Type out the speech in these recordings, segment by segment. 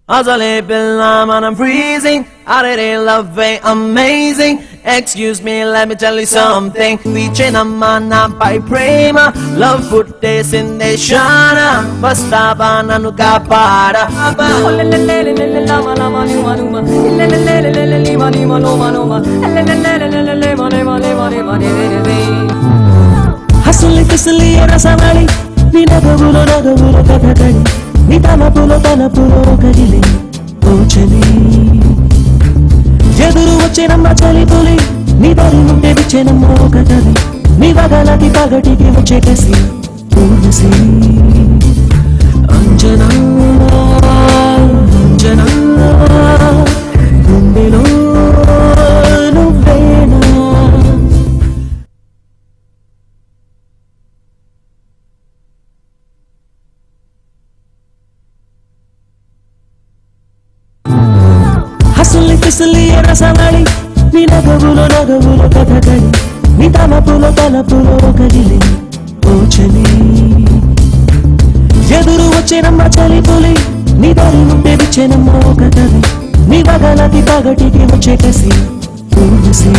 Azale Billam and I'm freezing. I didn't love way amazing. Excuse me, let me tell you something. Reaching a man by prema. Love put this in the shana. Bastaba nanu kapada. హసులి పిసులి రసమళి నీ నగవులో నగవులో కథకడి నీ తలపులో తలపులో కదిలి ఓచలి ఎదురు వచ్చేనమ్మ చలి పులి నీ దారి నుండి విచ్చేనమ్మ ఒక కవి నీ వగలకి పగటికి వచ్చే కసి పూర్వసి అంజనా అంజనా గుండెలో నువ్వేనా హసులి పిసులి రసమళి నీ నగవులో నగవులో కథకడి నీ తలపులో తలపులో కదిలి ఓచలి ఎదురు వచ్చేనమ్మ చలి పులి నీ దారి నుండి విచ్చేనమ్మ ఒక కవి నీ వగలకి పగటికి వచ్చే కసి పూర్వసి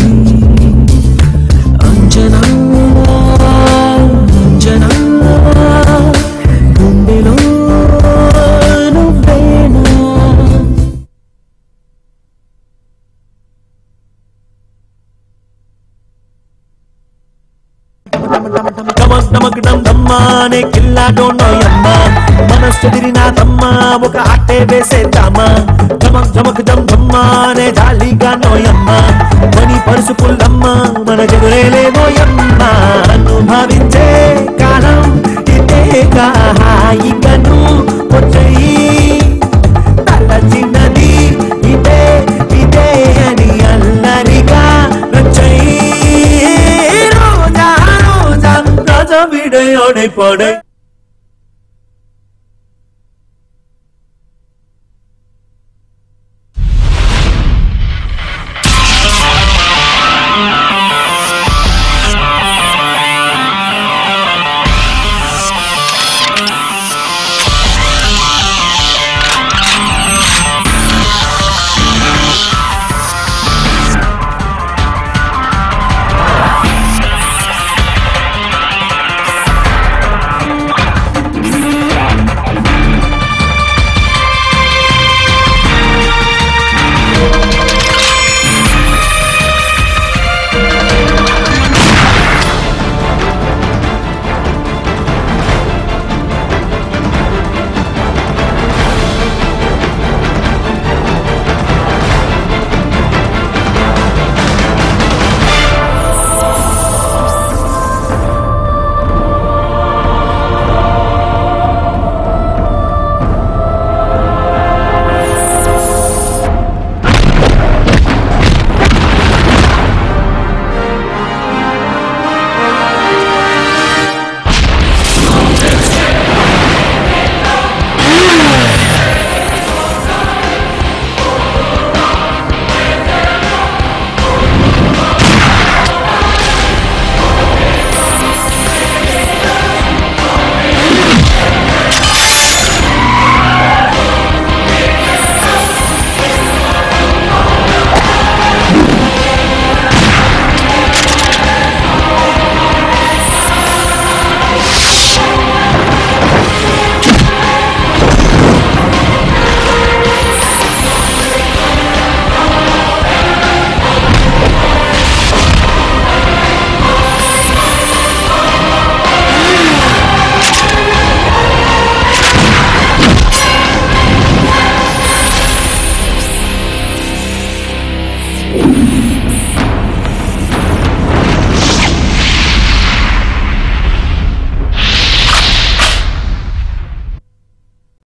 అంజనా అంజనా గుండెలో నువ్వేనా డమక్ డమక్ డమ్ డమ్మానే కిల్లాడోనోయమ్మ మనస్సు తిరినా తమ్మ ఒక ఆటే వేసేద్దామా డమక్ డమక్ డమ్ డమ్మానే జాలీగా నోయమ్మ మణి పరుసు పుల్లమ్మ మన జగురేలేనోయమ్మ అనుభవించే కాలం ఇదే హాయిగను వచ్చేయి తల చిన్నది ఇదే ఇదే అని అల్లరిగా నచ్చయి రోజా రోజా రోజా విడయోడే పడే